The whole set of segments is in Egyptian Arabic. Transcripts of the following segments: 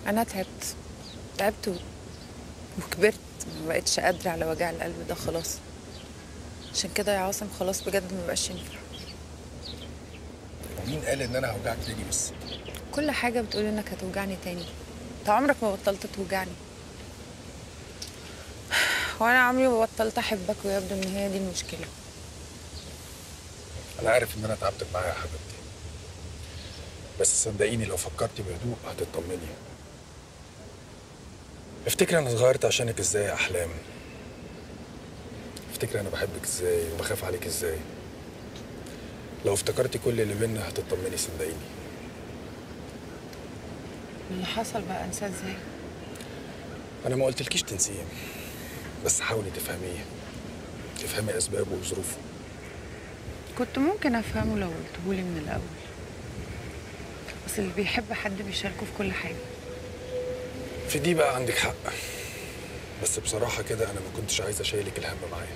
انا تعبت تعبت و... وكبرت ما بقتش قادره على وجع القلب ده خلاص عشان كده يا عاصم خلاص بجد ما بقاش ينفع مين قال ان انا هوجعك تاني بس كل حاجه بتقول انك هتوجعني تاني انت عمرك ما بطلت توجعني وانا عمري ما بطلت احبك ويبدو ان هي دي المشكله انا عارف ان انا تعبتك معايا يا حبيبتي بس صدقيني لو فكرتي بهدوء هتطمني افتكري انا اتغيرت عشانك ازاي يا احلام افتكري انا بحبك ازاي وبخاف عليك ازاي لو افتكرتي كل اللي بينا هتطمني صدقيني اللي حصل بقى انساه ازاي انا ما قلتلكيش تنسيه بس حاولي تفهميه تفهمي اسبابه وظروفه كنت ممكن افهمه لو قلتهولي من الاول بس اللي بيحب حد بيشاركه في كل حاجه في دي بقى عندك حق بس بصراحة كده أنا ما كنتش عايز أشيلك الهم معايا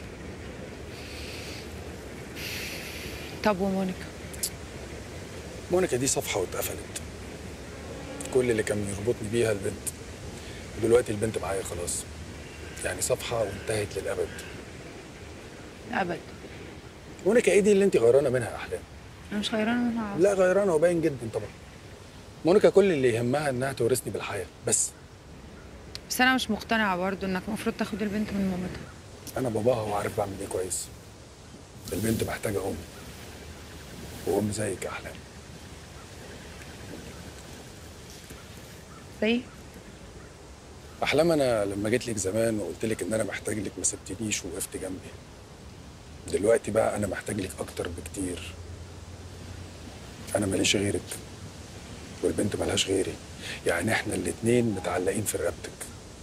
طب ومونيكا مونيكا دي صفحة واتقفلت كل اللي كان يربطني بيها البنت ودلوقتي البنت معايا خلاص يعني صفحة وانتهت للأبد ابد مونيكا إيه دي اللي أنت غيرانة منها يا أحلام؟ انا مش غيرانه منها عاصم. لا غيرانة وباين جدا طبعا مونيكا كل اللي يهمها إنها تورثني بالحياة بس بس انا مش مقتنعه برضه انك المفروض تاخد البنت من مامتها أنا باباها وعارف بعمل إيه كويس البنت محتاجة أم وأم زيك يا أحلام زي احلام انا لما جيت لك زمان وقلت لك ان انا محتاج لك ما سبتنيش ووقفت جنبي دلوقتي بقى انا محتاج لك اكتر بكتير انا ماليش غيرك والبنت ملهاش غيري يعني احنا الاتنين متعلقين في رقبتك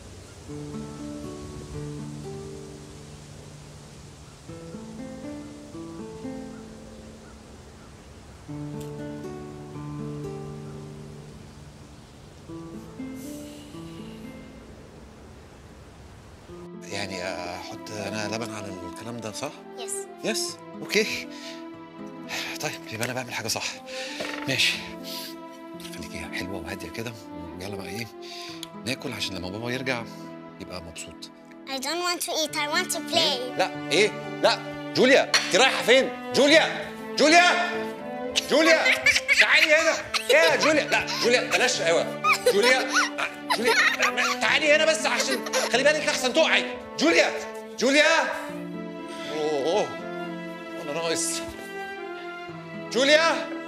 يعني احط انا لبن على الكلام ده صح؟ يس يس اوكي طيب يبقى انا بعمل حاجه صح ماشي خليكي حلوه وهاديه كده ويلا بقى ايه ناكل عشان لما بابا يرجع يبقى مبسوط I don't want to eat I want to play لا ايه لا جوليا انت رايحه فين جوليا جوليا جوليا تعالي هنا يا جوليا لا جوليا بلاش قوي جوليا آه، جوليا لا، تعالي هنا بس عشان خلي بالك لحسن تقعي جوليا جوليا اوه انا ناقص جوليا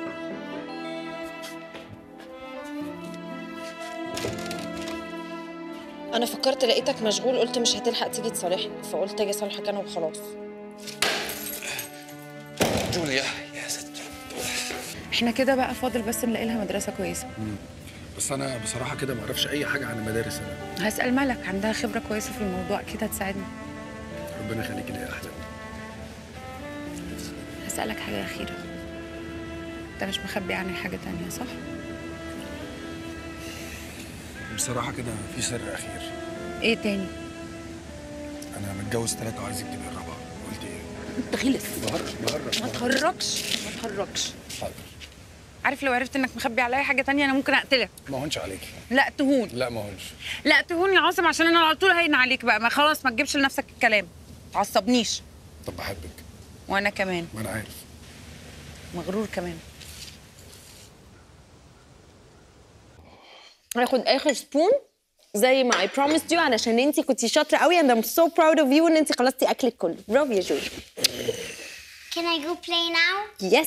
انا فكرت لقيتك مشغول قلت مش هتلحق تيجي تصالحني فقلت اجي اصالحك انا وخلاص جوليا يا ستر احنا كده بقى فاضل بس نلاقي لها مدرسه كويسه بس انا بصراحه كده ما اعرفش اي حاجه عن المدارس انا هسال ملك عندها خبره كويسه في الموضوع اكيد هتساعدني ربنا يخليكي لي يا احلام هسالك حاجه اخيره انت مش مخبي عني حاجه تانية صح بصراحه كده في سر اخير ايه تاني انا متجوز ثلاثه وعايزك تبقي الرابعه قلت ايه انت غلس بهرج بهرج ما بهرج. تهرجش ما تهرجش حاضر عارف لو عرفت انك مخبي عليا حاجه تانية انا ممكن اقتلك ما هونش عليكي لا تهون لا ما هونش لا تهون يا عاصم عشان انا على طول هين عليك بقى ما خلاص ما تجيبش لنفسك الكلام تعصبنيش طب بحبك وانا كمان ما انا عارف مغرور كمان هاخد اخر سبون زي ما اي بروميسد يو علشان انت كنتي شاطره قوي اند ام سو براود اوف يو ان انت خلصتي اكلك كله برافو يا جولي Can I go play now? يس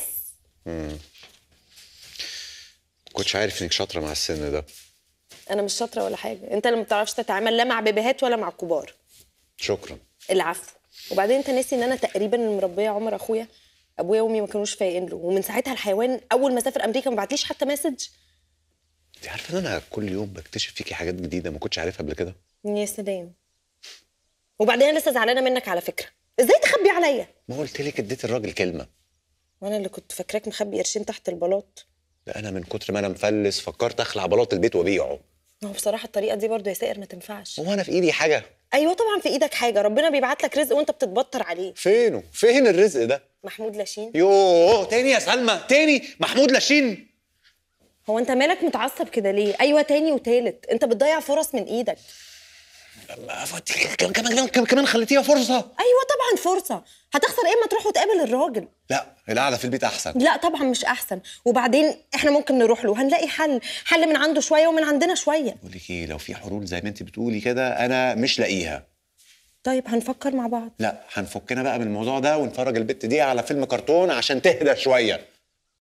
كنتش عارف انك شاطره مع السن ده انا مش شاطره ولا حاجه انت اللي ما بتعرفش تتعامل لا مع بيبيهات ولا مع كبار شكرا العفو وبعدين انت ناسي ان انا تقريبا مربيه عمر اخويا ابويا وامي ما كانوش فايقين له ومن ساعتها الحيوان اول ما سافر امريكا ما بعتليش حتى مسج انت عارفه ان انا كل يوم بكتشف فيكي حاجات جديده ما كنتش عارفها قبل كده يا سلام وبعدين انا لسه زعلانه منك على فكره ازاي تخبي عليا ما قلت لك اديت الراجل كلمه وانا اللي كنت فاكراك مخبي قرشين تحت البلاط لا انا من كتر ما انا مفلس فكرت اخلع بلاط البيت وابيعه هو بصراحه الطريقه دي برضه يا سائر ما تنفعش هو انا في ايدي حاجه ايوه طبعا في ايدك حاجه ربنا بيبعت لك رزق وانت بتتبطر عليه فينه فين الرزق ده محمود لاشين يوه تاني يا سلمى تاني محمود لاشين هو انت مالك متعصب كده ليه ايوه تاني وتالت انت بتضيع فرص من ايدك كمان كمان كمان كمان خليتيها فرصه ايوه طبعا فرصه هتخسر ايه ما تروح وتقابل الراجل لا القعده في البيت احسن لا طبعا مش احسن وبعدين احنا ممكن نروح له هنلاقي حل حل من عنده شويه ومن عندنا شويه بقول لك ايه لو في حلول زي ما انت بتقولي كده انا مش لاقيها طيب هنفكر مع بعض لا هنفكنا بقى من الموضوع ده ونفرج البت دي على فيلم كرتون عشان تهدى شويه